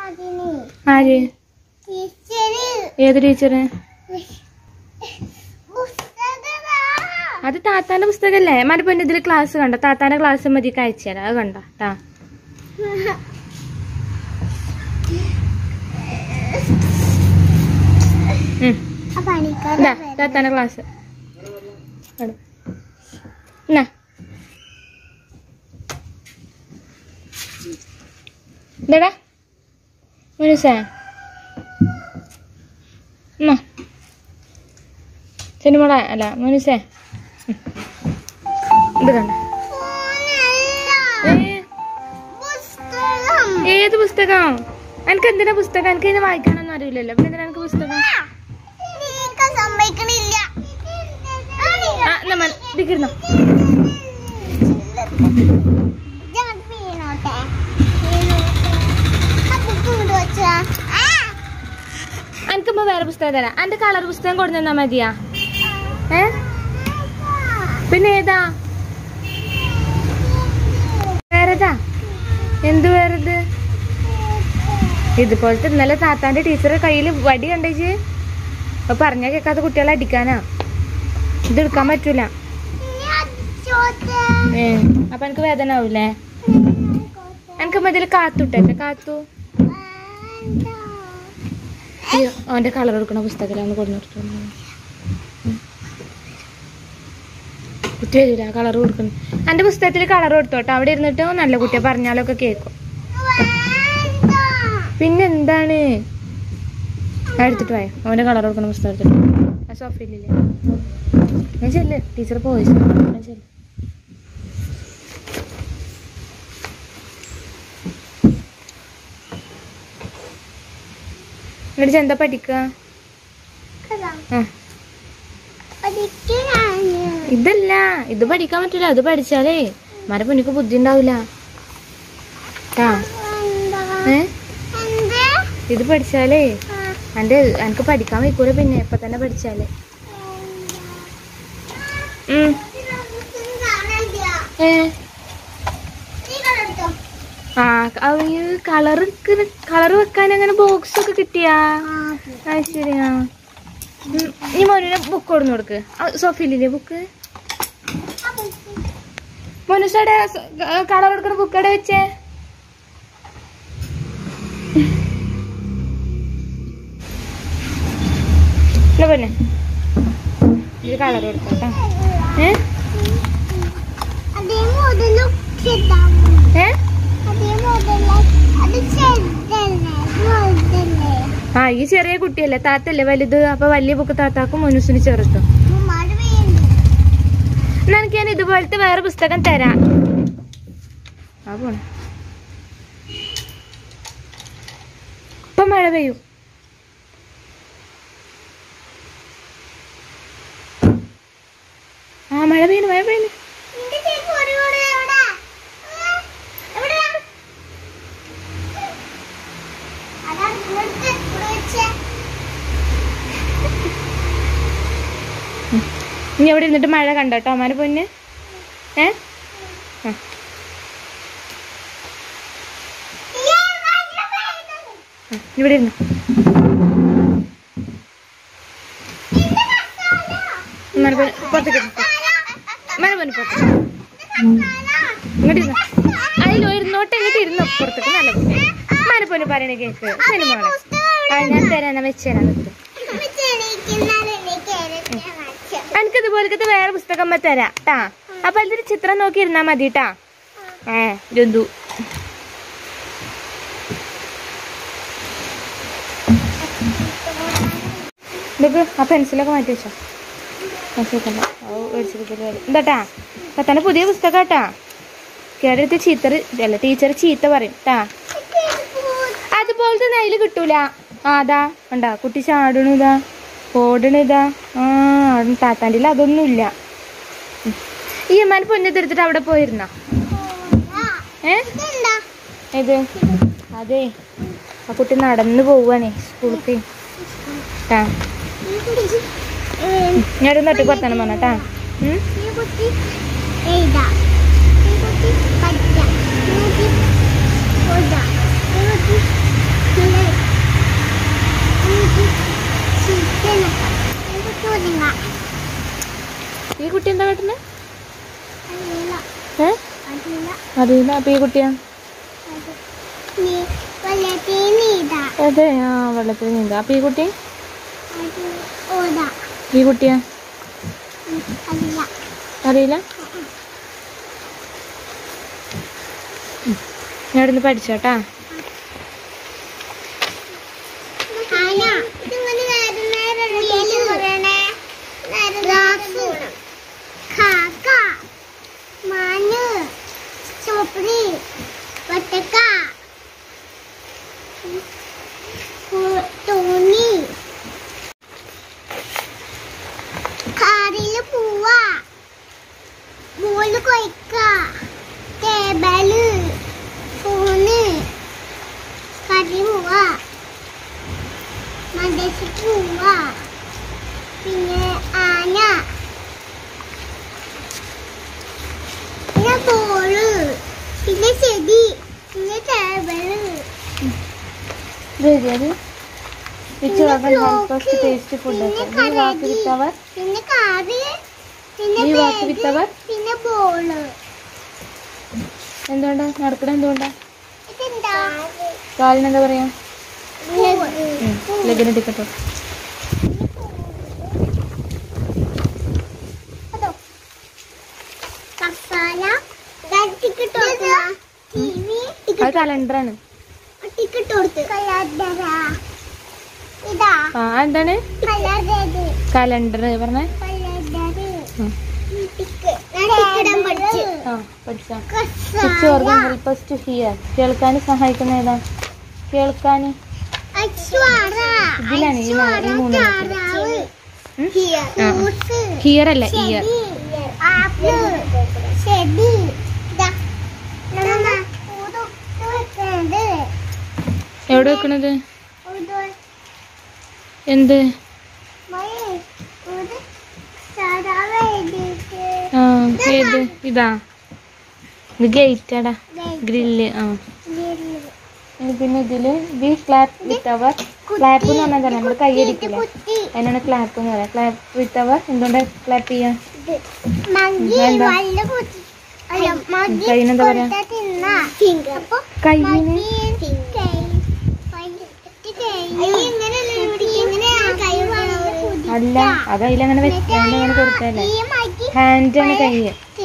ആര് ഏത് ടീച്ചറ് അത് താത്താന്റെ പുസ്തകല്ലേ മരപ്പൊന്നെ ഇതിൽ ക്ലാസ് കണ്ടോ താത്താന്റെ ക്ലാസ് മതി അയച്ചുതരാം അത് കണ്ടോ ട്ടാ ഉം. ഇതാ താത്താന്റെ ക്ലാസ് കണ്ടോ? എന്നാ ഇതെടാ മുനുസേ എന്നാ സിനിമട അല്ല മുനുസേ ഉം. ഇത് കണ്ട ഏത് പുസ്തകം എനിക്ക് എന്തിനാ പുസ്തകം എനിക്ക് ഇതിനെ വായിക്കാനൊന്നും അറിയില്ലല്ലോ പിന്നെ എന്തിനാ എനിക്ക് പുസ്തകം സമ്മതിക്കണില്ല ആ നമ്മ ഇതിരുന്നോ വീണോട്ടെ ആ ബുക്ക് ഇങ്ങോട്ട് വെച്ചാ ആ എനിക്കിപ്പോ വേറെ പുസ്തകം തരാം എന്റെ കളർ പുസ്തകം കൊണ്ടു തന്നാ മതിയാ ഏ പിന്നെ ഏതാ വേറെതാ എന്ത് വേറത് ഇതുപോലത്തെ ഇന്നലെ താത്താന്റെ ടീച്ചറെ കയ്യിൽ വടി കണ്ടേച്ച് അപ്പൊ പറഞ്ഞാ കേൾക്കാത്ത കുട്ടികളെ അടിക്കാനാ ഇത് എടുക്കാൻ പറ്റൂല ഏ അപ്പൊ എനിക്ക് വേദന ആവൂലേ എനിക്ക് ഇതിൽ കാത്തുട്ടെ കാത്തു അയ്യോ അവന്റെ കളർ എടുക്കണ പുസ്തകത്തിലാണ് കൊടുത്തു കുട്ടി വരില്ല കളർ കൊടുക്കണം എന്റെ പുസ്തകത്തിൽ കളർ കൊടുത്തോട്ടോ അവിടെ ഇരുന്നിട്ട് നല്ല കുട്ടിയെ പറഞ്ഞാലൊക്കെ കേൾക്കും പിന്നെന്താണ് ആ എടുത്തിട്ട് പോയോ അവന്റെ കളർ കൊടുക്കണ പുസ്തകം എടുത്തിട്ട് ആ സോഫയിലില്ലേ ഞാൻ ചെല്ല് ടീച്ചർ പോയി ഞാൻ ചെല്ല് എന്നിട്ട് എന്താ പഠിക്കുക ആ ഇതല്ല ഇത് പഠിക്കാൻ പറ്റില്ല ഇത് പഠിച്ചാലേ മര പൊന്നിക്ക് ബുദ്ധി ഉണ്ടാവില്ല ആ ഏ ഇത് പഠിച്ചാലേ എന്റെ എനിക്ക് പഠിക്കാൻ വയ്ക്കൂല പിന്നെ ഇപ്പൊ തന്നെ പഠിച്ചാലേ ഉം. ഏ ആ കളർ കളർ വെക്കാൻ അങ്ങനെ ബോക്സ് ഒക്കെ കിട്ടിയാ ആ ശരിയാ ഉം, ഈ മോനുവിനെ ബുക്ക് കൊടുന്നു കൊടുക്ക് സോഫിയിലില്ലേ ബുക്ക് മോനുസയുടെ കളർ എടുക്കണ ബുക്ക് എവിടെ വെച്ചേ എന്നാ പിന്നെ ഇത് കളർ കൊടുക്കട്ടോ ഏ അതേ മുതല് ഏ അതേ മുതല് അത് ചെറുതല്ലേ വലുതല്ലേ ആ ഈ ചെറിയ കുട്ടിയല്ലേ താത്തല്ലേ വലുത് അപ്പൊ വലിയ ബുക്ക് താത്താക്കും മുനുസിന് ചെറുത്തും മഴ പെയ്യുന്നു എന്നാ എനിക്ക് ഞാൻ ഇതുപോലത്തെ വേറെ പുസ്തകം തരാം ആ പോണെ ഇപ്പൊ മഴ പെയ്യും ആ മഴ പെയ്യുന്നു മഴ പെയ്യുന്നു നിന്റെ ചേച്ചി ഒരു കൂടെ എവിടെ എവിടെ അതാ ഇവിടുത്തെ ഇവിടെ വെച്ചേ ഇനി എവിടെ ഇരുന്നിട്ട് മഴ കണ്ടോട്ടോ അമ്മാനെ പൊന്ന് ഏ ആ. ആ, ഇവിടെ ഇരുന്നു അമ്മാനെ പൊന്ന് പുറത്തേക്ക് ഇരുന്നു. അമ്മാനെ പൊന്ന് പുറത്തേക്ക് ഇങ്ങോട്ട് ഇരുന്നു അതിലോ ഇരുന്നോട്ട് ഇങ്ങോട്ട് ഇരുന്നു പുറത്തേക്ക് നല്ല കുട്ടി അമ്മാനെ പൊന്ന് പറയണ കേക്ക് സിനിമ ആ ഞാൻ തരാനാ വെച്ചേരാ നിൽക്കും എനിക്ക് ഇതുപോലത്തെ വേറെ പുസ്തകം തരാം ട്ടാ അപ്പൊ അതിലൊരു ചിത്രം നോക്കി ഇരുന്നാ മതി ട്ടാ ഏ ജന്തു ഇതൊക്കെ ആ പെൻസിലൊക്കെ മാറ്റി വെച്ചോ പെൻസിലൊക്കെ എന്താട്ടാ പത്താൻ്റെ പുതിയ പുസ്തകം കേട്ടാ കേടെടുത്ത് ചീത്തർ അല്ല ടീച്ചർ ചീത്ത പറയും ട്ടാ അതുപോലത്തെ നെയ്ല് കിട്ടൂല ആ അതാ ഉണ്ടാ കുട്ടി ചാടണിതാ ഓടണിതാ ആ താത്താൻ്റെ അതൊന്നുമില്ല ഉം. ഈ അമ്മാൻ പൊന്നെടുത്തിട്ട് അവിടെ പോയിരുന്ന ഏ ഏത് അതെ ആ കുട്ടി നടന്നു പോവാണേ സ്കൂൾക്ക് ട്ടാ ഞാൻ തൊട്ട് പുറത്താണ് പറഞ്ഞട്ടാ ഉം അറിയില്ല അപ്പൊ ഈ കുട്ടിയാ നീ വെള്ളത്തിൽ നീതാ അതെ ആ വെള്ളത്തിൽ നീന്താ അപ്പൊ ഈ കുട്ടി അത് ഓടാ ഈ കുട്ടിയാ അല്ല അറിയില്ല ഞാൻ ഇവിടുന്ന് പഠിച്ചോട്ടാ ആന ഇങ്ങനെ നേരം നേരം പറയണേ റാസ് കാക്ക മാന് ചോപ്പടി വട്ടക്ക തോണി കാറില് പോവാ ബോള് കൊയ്ക്ക ടേബിള് ഫോണ് കറി പോവാ മദ്രസക്ക് പോവാ പിന്നെ ആന പിന്നെ ബോള് പിന്നെ ചെടി പിന്നെ ടേബിള് ഇത് അത് വിച്ച് വാക്കൻ ഫസ്റ്റ് ടേസ്റ്റ് ഫുഡ് ഈ വാക്ക് വിത്തവർ പിന്നെ കാറ് പിന്നെ ഈ വാക്ക് bag, വിത്തവർ പിന്നെ ബോള് എന്തുകൊണ്ടാ നടക്കണ എന്തുകൊണ്ടാ ഇതെന്താ കാലിനെന്താ പറയാ ലഗിന് ടിക്കറ്റോ അതോ കസാല ടിക്കറ്റ് ടി വി അത് കലണ്ടറാണ് ടിക്കറ്റ് കൊടുത്ത് കലണ്ടറ ഇതാ ആ എന്താണ് കലണ്ടർ കലണ്ടർ പറഞ്ഞേ കലണ്ടർ ഉം. ടിക്കറ്റ് പഠിച്ചു ആ പഠിച്ചാ which organ help us to hear കേൾക്കാൻ സഹായിക്കുന്ന ഏതാ കേൾക്കാൻ ഇതിലാണ് ഈ നാ- ഈ മൂന്ന് ഉം? ആ. ഹിയർ അല്ല ഇയർ ആപ്പിൾ ചെടി ഇതാ നമ്മ ഊതു വെക്കുന്നത് എവിടെ വെക്കണത് ഊതു എന്ത് മഴ ഊതു സാധാരണ എഴുതിയിട്ട് ആ ഏത് ഇതാ ഇത് ഗേറ്റാടാ ഗ്രില്ല് ആ ഇനി പിന്നെ ഇതില് we clap with our clap എന്ന് പറഞ്ഞാൽ നമ്മൾ കൈയടിക്കില്ല കുത്തി അതിനാണ് ക്ലാപ്പ് എന്ന് പറയാം ക്ലാപ്പ് വിത്ത് അവർ എന്തുകൊണ്ട് ക്ലാപ്പ് ചെയ്യാ മങ്കി എന്താ? വല്ല കുത്തി അല്ല മങ്കി കയ്യിനെന്താ പറയാ? കൊടുത്താ തിന്നാ അപ്പൊ കയ്യിന് അല്ല അത് അതിലങ്ങനെ വെച്ചാണ്ട് അങ്ങനെ കൊടുത്തല്ലേ ഹാൻഡ് ആണ് കൈ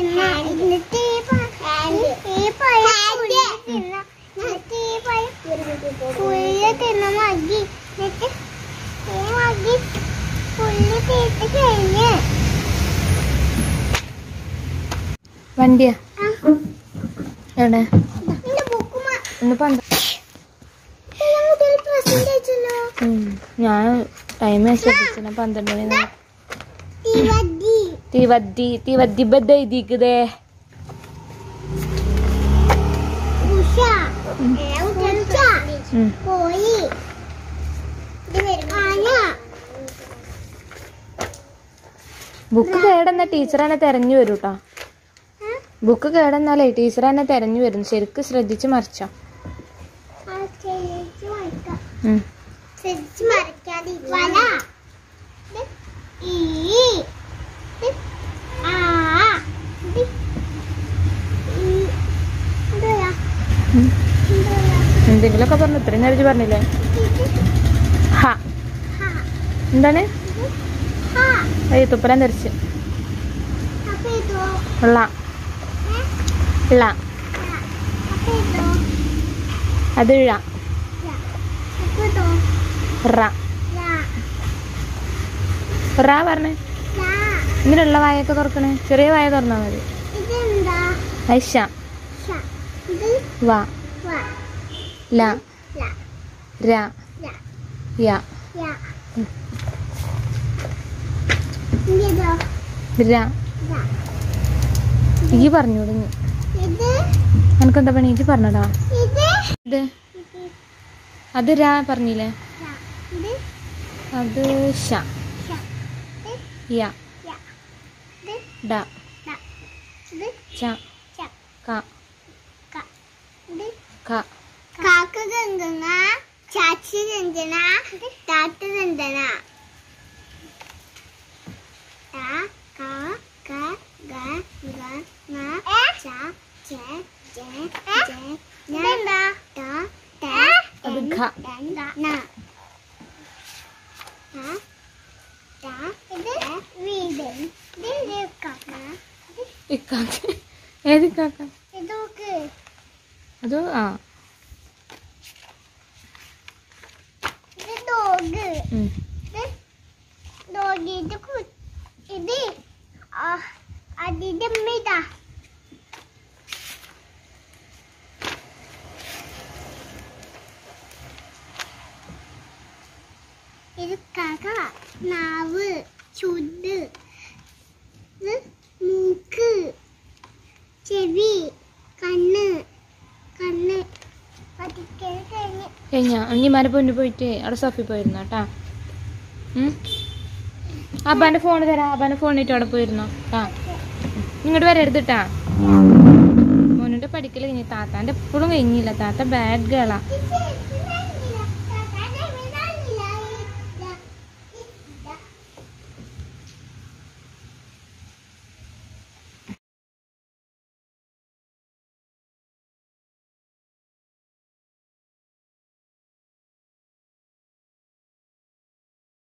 വണ്ടിയാ എവിടെ ഒന്ന് പന്ത ഉം. ഞാൻ ടൈം ശ്രദ്ധിച്ചില്ല പന്ത്രണ്ട് മണി നേരം. തീവദ്ദി തീവദ്ദി ബദ്ദ എഴുതിക്കുതേ ഉം. കോഴി ആന ബുക്ക് കേടെന്ന ടീച്ചർ എന്നെ തെരഞ്ഞു വരും കേട്ടോ ബുക്ക് കേടെന്നാലേ ടീച്ചർ എന്നെ തെരഞ്ഞു വരും ശരിക്ക് ശ്രദ്ധിച്ച് മറിച്ചോ ആ ചേച്ചി വായിക്കാം ഉം. ശ്രദ്ധിച്ച് മറക്കാതെ വല ഇത് ഈ ഇത് ആ ഇത് ഈ എന്തുവാ? ഉം. എന്തുവാ? എന്തെങ്കിലുമൊക്കെ പറഞ്ഞു ഇത്രയും നേരം ഇജ്ജ് പറഞ്ഞില്ലേ ഇത് ഹ ഹ. എന്താണ് ഇത് ഹ. ഏയ് തുപ്പലാൻ തെറിച്ച് അപ്പൊ ഇതോ? ഉള്ള ഏ? ഇള്ള ല. അപ്പൊ ഇതോ? അത് ഇഴ ല. അപ്പൊ ഇതോ? റ ല. റ പറഞ്ഞേ ല. ഇങ്ങനെയുള്ള വായൊക്കെ തുറക്കണേ ചെറിയ വായ തുറന്നാ മതി ഇതെന്താ? ഐഷ ഷ. ഇത് വ വ. ല ല. ര ല. യ യ. ഇതോ? ര ല. ഈ പറഞ്ഞു തുടങ്ങി ഇത് എനിക്കെന്താ പണി ഇജ്ജ് പറഞ്ഞടാ ഇത് ഇത് ഇത് അത് ര പറഞ്ഞില്ലേ ല. ഇത് അത് ഷ ഷ. ഇത് യ യ. ഇത് ഡ ല. ഇത് ച ച. ക ക. ഇത് ക കാക്ക ഗംഗന ചാച്ചി രഞ്ജന താത്ത രഞ്ജന ത ക ക ഗ ഗ ങ ച ഛ ഇതെന്താ അത് ഖ ഇത് വീട് ഇത് കപ്പ ഇക്കാക്ക ഏത് ഇക്കാക്ക ഇതൊക്കെ അതോ ആ ഇത് ഡോഗ് ഉം. ഇത് ഡോഗ് ഇത് കു- ഇത് ആ, അതിന്റെ അമ്മ ഇത് കക നാവ് ചുണ്ട് ഇത് മൂക്ക് ചെവി കണ്ണ് കണ്ണ് പതിക്കൽ കഴിഞ്ഞ് കഴിഞ്ഞ അഞ്ഞിമാരെ പൊന്നു പോയിട്ട് അവിടെ സഫി പോയിരുന്നു കേട്ടാ അപ്പാന്റെ ഫോൺ തരാം അപ്പാന്റെ ഫോണിട്ട് അവിടെ പോയിരുന്നോ ആ ഇങ്ങോട്ട് വരരുത് കേട്ടാ മോനുന്റെ പഠിക്കൽ കഴിഞ്ഞ് താത്താന്റെ എപ്പോഴും കഴിഞ്ഞില്ല താത്ത ബാഡ് ഗേളാ ഇത്